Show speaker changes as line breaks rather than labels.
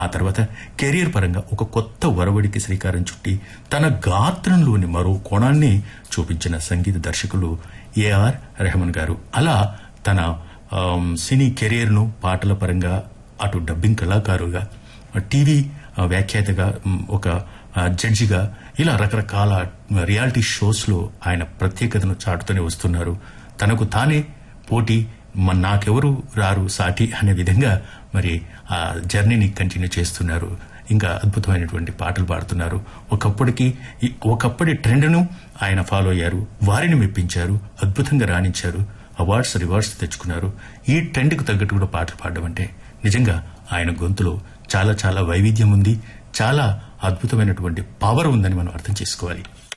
ఆ తర్వాత కెరీర్ పరంగా ఒక కొత్త వరవడికి శ్రీకారం చుట్టి తన గాత్రంలోని మరో కోణాన్ని చూపించిన సంగీత దర్శకులు ఏఆర్ రెహమాన్ గారు అలా తన ఆమ్, సినీ కెరీర్ ను పాటల పరంగా అటు డబ్బింగ్ కళాకారుగా టీవీ ఆ, వ్యాఖ్యాతగా మ్, ఒక ఆ, జడ్జిగా ఇలా రకరకాల రియాలిటీ షోస్ లో ఆయన ప్రత్యేకతను చాటుతూనే వస్తున్నారు తనకు తానే పోటీ మ- నాకెవరు రారు సాటి అనే విధంగా మరి ఆ జర్నీని కంటిన్యూ చేస్తున్నారు ఇంకా అద్భుతమైనటువంటి పాటలు పాడుతున్నారు ఒకప్పటికి ఈ- ఒకప్పటి ట్రెండ్ను ఆయన ఫాలో అయ్యారు వారిని మెప్పించారు అద్భుతంగా రాణించారు అవార్డ్స్ రివార్డ్స్ తెచ్చుకున్నారు ఈ ట్రెండ్కు తగ్గట్టు కూడా పాటలు పాడడం అంటే నిజంగా ఆయన గొంతులో చాలా చాలా వైవిధ్యం ఉంది చాలా అద్భుతమైనటువంటి పవర్ ఉందని మనం అర్థం చేసుకోవాలి